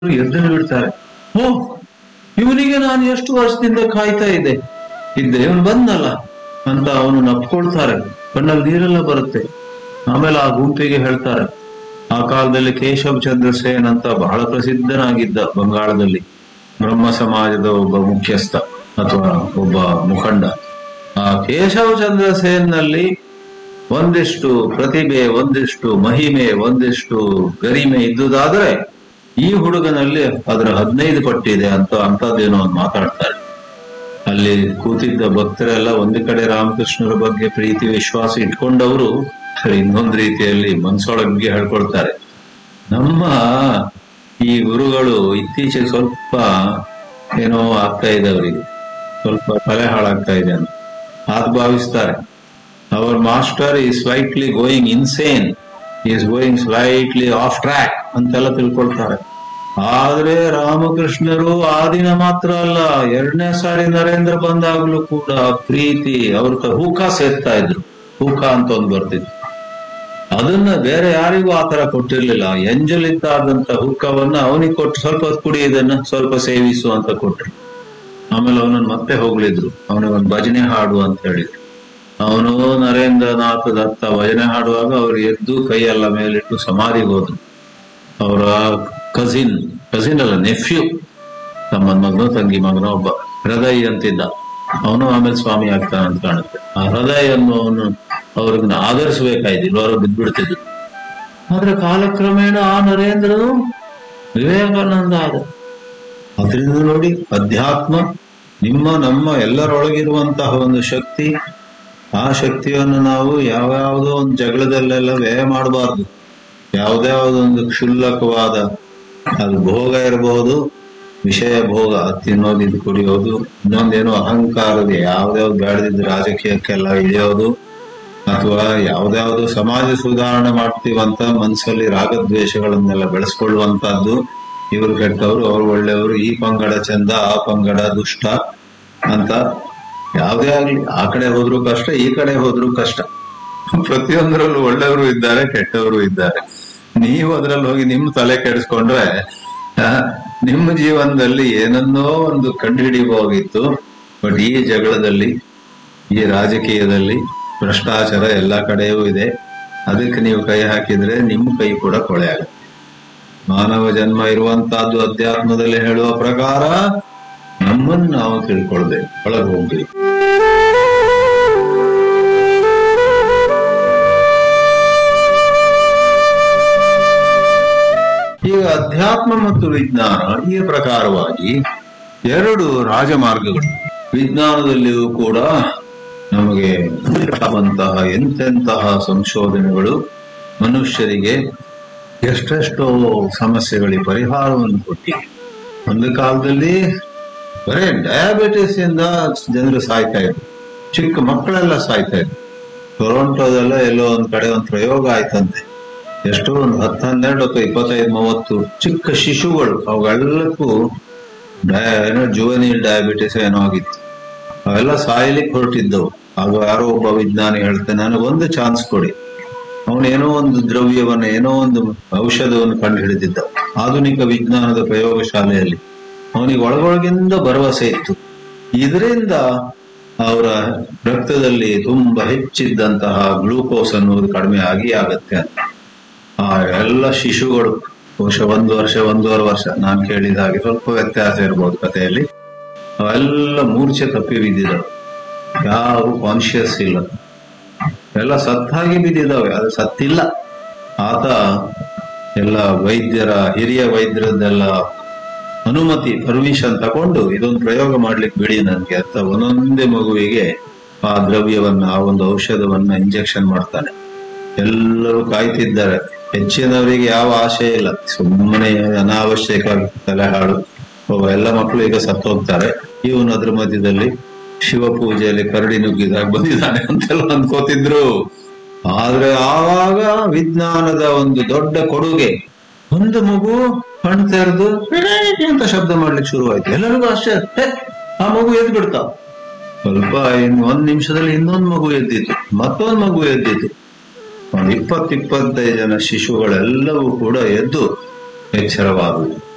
ಎದ್ದು ಬಿಡ್ತಾರೆ ಓ ಇವನಿಗೆ ನಾನು ಎಷ್ಟು ವರ್ಷದಿಂದ ಕಾಯ್ತಾ ಇದ್ದೆ ಇದ್ದೆ ಇವನು ಬಂದಲ್ಲ ಅಂತ ಅವನು ನಪ್ಕೊಳ್ತಾರೆ ಕಣ್ಣಲ್ಲಿ ನೀರೆಲ್ಲ ಬರುತ್ತೆ ಆಮೇಲೆ ಆ ಗುಂಪಿಗೆ ಹೇಳ್ತಾರೆ ಆ ಕಾಲದಲ್ಲಿ ಕೇಶವ್ ಚಂದ್ರ ಸೇನ್ ಅಂತ ಬಹಳ ಪ್ರಸಿದ್ಧನಾಗಿದ್ದ ಬಂಗಾಳದಲ್ಲಿ ಬ್ರಹ್ಮ ಸಮಾಜದ ಒಬ್ಬ ಮುಖ್ಯಸ್ಥ ಅಥವಾ ಒಬ್ಬ ಮುಖಂಡ ಆ ಕೇಶವ್ ಚಂದ್ರ ಸೇನ್ ನಲ್ಲಿ ಒಂದಿಷ್ಟು ಪ್ರತಿಭೆ ಒಂದಿಷ್ಟು ಮಹಿಮೆ ಒಂದಿಷ್ಟು ಗರಿಮೆ ಇದ್ದುದಾದ್ರೆ ಈ ಹುಡುಗನಲ್ಲಿ ಅದರ ಹದಿನೈದು ಪಟ್ಟಿದೆ ಅಂತ ಅಂತದ್ದೇನೋ ಒಂದು ಮಾತಾಡ್ತಾರೆ ಅಲ್ಲಿ ಕೂತಿದ್ದ ಭಕ್ತರೆಲ್ಲ ಒಂದು ಕಡೆ ರಾಮಕೃಷ್ಣರ ಬಗ್ಗೆ ಪ್ರೀತಿ ವಿಶ್ವಾಸ ಇಟ್ಕೊಂಡವರು ಇನ್ನೊಂದು ರೀತಿಯಲ್ಲಿ ಮನ್ಸೊಳಗೆ ಹೇಳ್ಕೊಳ್ತಾರೆ ನಮ್ಮ ಈ ಗುರುಗಳು ಇತ್ತೀಚೆಗೆ ಸ್ವಲ್ಪ ಏನೋ ಆಗ್ತಾ ಇದೆ ಅವರಿಗೆ ಸ್ವಲ್ಪ ತಲೆ ಹಾಳಾಗ್ತಾ ಇದೆ ಅಂತ ಆತ ಭಾವಿಸ್ತಾರೆ ಅವರ್ master is slightly going insane is going slightly off track ಅಂತೆಲ್ಲ ತಿಳ್ಕೊಳ್ತಾರೆ ಆದ್ರೆ ರಾಮಕೃಷ್ಣರು ಆ ದಿನ ಮಾತ್ರ ಅಲ್ಲ ಎರಡನೇ ಸಾರಿ ನರೇಂದ್ರ ಬಂದಾಗ್ಲೂ ಕೂಡ ಪ್ರೀತಿ ಅವ್ರ ಹೂಕ ಸೇರ್ತಾ ಇದ್ರು ಹೂಕ ಅಂತ ಒಂದು ಬರ್ತಿತ್ತು ಅದನ್ನ ಬೇರೆ ಯಾರಿಗೂ ಆತರ ಕೊಟ್ಟಿರ್ಲಿಲ್ಲ ಎಂಜಲಿದ್ದಾದಂತ ಹುಕ್ಕವನ್ನ ಅವನಿಗೆ ಕೊಟ್ಟು ಸ್ವಲ್ಪ ಹೊತ್ತು ಕುಡಿ ಇದನ್ನ ಸ್ವಲ್ಪ ಸೇವಿಸು ಅಂತ ಕೊಟ್ರು ಆಮೇಲೆ ಅವನನ್ನ ಮತ್ತೆ ಹೋಗ್ಲಿದ್ರು ಅವನಿಗೆ ಒಂದು ಭಜನೆ ಹಾಡು ಅಂತ ಹೇಳಿದ್ರು ಅವನು ನರೇಂದ್ರನಾಥ್ ದತ್ತ ಭಜನೆ ಹಾಡುವಾಗ ಅವ್ರು ಎದ್ದು ಕೈಯೆಲ್ಲ ಮೇಲಿಟ್ಟು ಸಮಾಧಿಗೆ ಹೋದ್ರು ಅವರ ಕಸಿನ್ ಕಸಿನ್ ಅಲ್ಲ ನೆಫ್ಯೂ ತಮ್ಮ ಮಗನೋ ತಂಗಿ ಮಗನೋ ಒಬ್ಬ ಹೃದಯ್ ಅಂತಿದ್ದ ಅವನು ಆಮೇಲೆ ಸ್ವಾಮಿ ಆಗ್ತಾನ ಅಂತ ಕಾಣುತ್ತೆ ಆ ಹೃದಯ ಅನ್ನೋನು ಅವ್ರನ್ನ ಆಧರಿಸಬೇಕಾಯ್ತು ಅವರು ಬಿದ್ದ್ಬಿಡ್ತಿದ್ರು ಆದ್ರೆ ಕಾಲಕ್ರಮೇಣ ಆ ನರೇಂದ್ರನು ವಿವೇಕಾನಂದ ಆದ ಅದರಿಂದ ನೋಡಿ ಅಧ್ಯಾತ್ಮ ನಿಮ್ಮ ನಮ್ಮ ಎಲ್ಲರೊಳಗಿರುವಂತಹ ಒಂದು ಶಕ್ತಿ ಆ ಶಕ್ತಿಯನ್ನು ನಾವು ಯಾವ್ಯಾವುದೋ ಒಂದು ಜಗಳದಲ್ಲೆಲ್ಲ ವ್ಯಯ ಮಾಡಬಾರ್ದು ಯಾವುದ್ಯಾವುದೋ ಒಂದು ಕ್ಷುಲ್ಲಕವಾದ ಅದು ಭೋಗ ಇರಬಹುದು ವಿಷಯ ಭೋಗ ತಿನ್ನೋದು ಇದು ಕುಡಿಯೋದು ಇನ್ನೊಂದೇನೋ ಅಹಂಕಾರದ ಯಾವ್ದ್ಯಾವ್ದು ಬೇಡದಿದ್ದು ರಾಜಕೀಯಕ್ಕೆಲ್ಲ ಇಳಿಯೋದು ಅಥವಾ ಯಾವ್ದ್ಯಾವ್ದು ಸಮಾಜ ಸುಧಾರಣೆ ಮಾಡ್ತೀವಂತ ಮನಸ್ಸಲ್ಲಿ ರಾಗದ್ವೇಷಗಳನ್ನೆಲ್ಲ ಬೆಳೆಸ್ಕೊಳ್ಳುವಂತಹದ್ದು ಇವರು ಕೆಟ್ಟವರು ಅವ್ರು ಒಳ್ಳೆಯವರು ಈ ಪಂಗಡ ಚಂದ ಆ ಪಂಗಡ ದುಷ್ಟ ಅಂತ ಯಾವ್ದೇ ಆಗ್ಲಿ ಆ ಕಡೆ ಹೋದ್ರು ಕಷ್ಟ ಈ ಕಡೆ ಹೋದ್ರು ಕಷ್ಟ ಪ್ರತಿಯೊಂದರಲ್ಲೂ ಒಳ್ಳೆಯವರು ಇದ್ದಾರೆ ಕೆಟ್ಟವರು ಇದ್ದಾರೆ ನೀವು ಅದ್ರಲ್ಲಿ ಹೋಗಿ ನಿಮ್ ತಲೆ ಕೆಡಿಸ್ಕೊಂಡ್ರೆ ಆ, ನಿಮ್ಮ ಜೀವನದಲ್ಲಿ ಏನನ್ನೋ ಒಂದು ಕಂಡುಹಿಡಿಯಬಹುದಿತ್ತು ಬಟ್ ಈ ಜಗಳದಲ್ಲಿ ಈ ರಾಜಕೀಯದಲ್ಲಿ ಭ್ರಷ್ಟಾಚಾರ ಎಲ್ಲಾ ಕಡೆಯೂ ಇದೆ ಅದಕ್ಕೆ ನೀವು ಕೈ ಹಾಕಿದ್ರೆ ನಿಮ್ಮ ಕೈ ಕೂಡ ಕೊಳೆ ಆಗುತ್ತೆ ಮಾನವ ಜನ್ಮ ಇರುವಂತಹದ್ದು ಅಧ್ಯಾತ್ಮದಲ್ಲಿ ಹೇಳುವ ಪ್ರಕಾರ ನಮ್ಮನ್ನು ನಾವು ತಿಳ್ಕೊಳ್ಬೇಕು ಒಳಗೆ ಹೋಗ್ಬೇಕು ಈಗ ಅಧ್ಯಾತ್ಮ ಮತ್ತು ವಿಜ್ಞಾನ ಈ ಪ್ರಕಾರವಾಗಿ ಎರಡು ರಾಜಮಾರ್ಗಗಳು ವಿಜ್ಞಾನದಲ್ಲಿಯೂ ಕೂಡ ನಮಗೆ ಆಗುವಂತಹ ಎಂತೆಂತಹ ಸಂಶೋಧನೆಗಳು ಮನುಷ್ಯರಿಗೆ ಎಷ್ಟೆಷ್ಟೋ ಸಮಸ್ಯೆಗಳಿಗೆ ಪರಿಹಾರವನ್ನು ಕೊಟ್ಟಿವೆ ಒಂದು ಕಾಲದಲ್ಲಿ ಬರೇ ಡಯಾಬಿಟಿಸ್ ಇಂದ ಜನರು ಸಾಯ್ತಾ ಇದ್ರು ಚಿಕ್ಕ ಮಕ್ಕಳೆಲ್ಲ ಸಾಯ್ತಾ ಇದ್ರು ಟೊರೊಂಟೋದಲ್ಲ ಎಲ್ಲೋ ಒಂದ್ ಕಡೆ ಒಂದು ಪ್ರಯೋಗ ಆಯ್ತಂತೆ ಎಷ್ಟೋ ಒಂದು ಹತ್ತು ಹನ್ನೆರಡು ಅಥವಾ ಇಪ್ಪತ್ತೈದು ಮೂವತ್ತು ಚಿಕ್ಕ ಶಿಶುಗಳು ಅವುಗಳೆಲ್ಲಕ್ಕೂ ಡಯ- ಏನೋ ಜುವನಿಲ್ ಡಯಾಬಿಟಿಸ್ ಏನೋ ಆಗಿತ್ತು ಅವೆಲ್ಲ ಸಾಯ್ಲಿಕ್ಕೆ ಹೊರಟಿದ್ದವು ಆಗ ಯಾರೋ ಒಬ್ಬ ವಿಜ್ಞಾನಿ ಹೇಳ್ತಾನೆ ನನಗೆ ಒಂದು ಚಾನ್ಸ್ ಕೊಡಿ ಅವನು ಏನೋ ಒಂದು ದ್ರವ್ಯವನ್ನು ಏನೋ ಒಂದು ಔಷಧವನ್ನು ಕಂಡು ಹಿಡಿದಿದ್ದ ಆಧುನಿಕ ವಿಜ್ಞಾನದ ಪ್ರಯೋಗಶಾಲೆಯಲ್ಲಿ ಅವನಿಗೆ ಒಳಗೊಳಗಿಂದ ಭರವಸೆ ಇತ್ತು ಇದರಿಂದ ಅವರ ರಕ್ತದಲ್ಲಿ ತುಂಬಾ ಹೆಚ್ಚಿದ್ದಂತಹ ಗ್ಲೂಕೋಸ್ ಅನ್ನೋದು ಕಡಿಮೆ ಆಗಿ ಆಗತ್ತೆ ಅಂತ ಆ ಎಲ್ಲ ಶಿಶುಗಳು ಬಹುಶಃ ಒಂದು ವರ್ಷ ಒಂದೂವರೆ ವರ್ಷ ನಾನು ಕೇಳಿದ ಹಾಗೆ ಸ್ವಲ್ಪ ವ್ಯತ್ಯಾಸ ಇರಬಹುದು ಕಥೆಯಲ್ಲಿ ಅವೆಲ್ಲ ಮೂರ್ಛೆ ತಪ್ಪಿ ಬಿದ್ದಿದ್ದಾವೆ ಯಾವ ಕಾನ್ಶಿಯಸ್ ಇಲ್ಲ ಎಲ್ಲ ಸತ್ತಾಗಿ ಬಿದ್ದಿದ್ದಾವೆ ಅದು ಸತ್ತಿಲ್ಲ ಆತ ಎಲ್ಲ ವೈದ್ಯರ ಹಿರಿಯ ವೈದ್ಯರದ್ದೆಲ್ಲ ಅನುಮತಿ ಪರ್ಮಿಷನ್ ತಕೊಂಡು ಇದೊಂದು ಪ್ರಯೋಗ ಮಾಡ್ಲಿಕ್ಕೆ ಬಿಡಿ ನನ್ಗೆ ಅಂತ ಒಂದೊಂದೇ ಮಗುವಿಗೆ ಆ ದ್ರವ್ಯವನ್ನ ಆ ಒಂದು ಔಷಧವನ್ನ ಇಂಜೆಕ್ಷನ್ ಮಾಡ್ತಾನೆ ಎಲ್ಲರೂ ಕಾಯ್ತಿದ್ದಾರೆ ಹೆಚ್ಚಿನವರಿಗೆ ಯಾವ ಆಶೆ ಇಲ್ಲ ಸುಮ್ಮನೆ ಅನಾವಶ್ಯಕ ತಲೆ ಹಾಳು ಒಬ್ಬ ಎಲ್ಲ ಮಕ್ಕಳು ಈಗ ಸತ್ತು ಹೋಗ್ತಾರೆ ಇವನು ಅದ್ರ ಮಧ್ಯದಲ್ಲಿ ಶಿವ ಪೂಜೆಯಲ್ಲಿ ಕರಡಿ ನುಗ್ಗಿದಾಗ ಬಂದಿದ್ದಾನೆ ಅಂತೆಲ್ಲ ಅನ್ಕೋತಿದ್ರು ಆದ್ರೆ ಆವಾಗ ವಿಜ್ಞಾನದ ಒಂದು ದೊಡ್ಡ ಕೊಡುಗೆ ಒಂದು ಮಗು ಕಣ್ ತೆರೆದು ಅಂತ ಶಬ್ದ ಮಾಡ್ಲಿಕ್ಕೆ ಶುರುವಾಯ್ತು ಎಲ್ಲರಿಗೂ ಅಷ್ಟೇ ಹೇ, ಆ ಮಗು ಎದ್ದು ಬಿಡ್ತಾ ಸ್ವಲ್ಪ ಇನ್ ಒಂದ್ ನಿಮಿಷದಲ್ಲಿ ಇನ್ನೊಂದ್ ಮಗು ಎದ್ದಿತ್ತು ಮತ್ತೊಂದ್ ಮಗು ಎದ್ದಿತ್ತು ಒಂದು ಇಪ್ಪತ್ ಇಪ್ಪತ್ತೈದು ಜನ ಶಿಶುಗಳೆಲ್ಲವೂ ಕೂಡ ಎದ್ದು ಎಚ್ಚರವಾಗುವುದು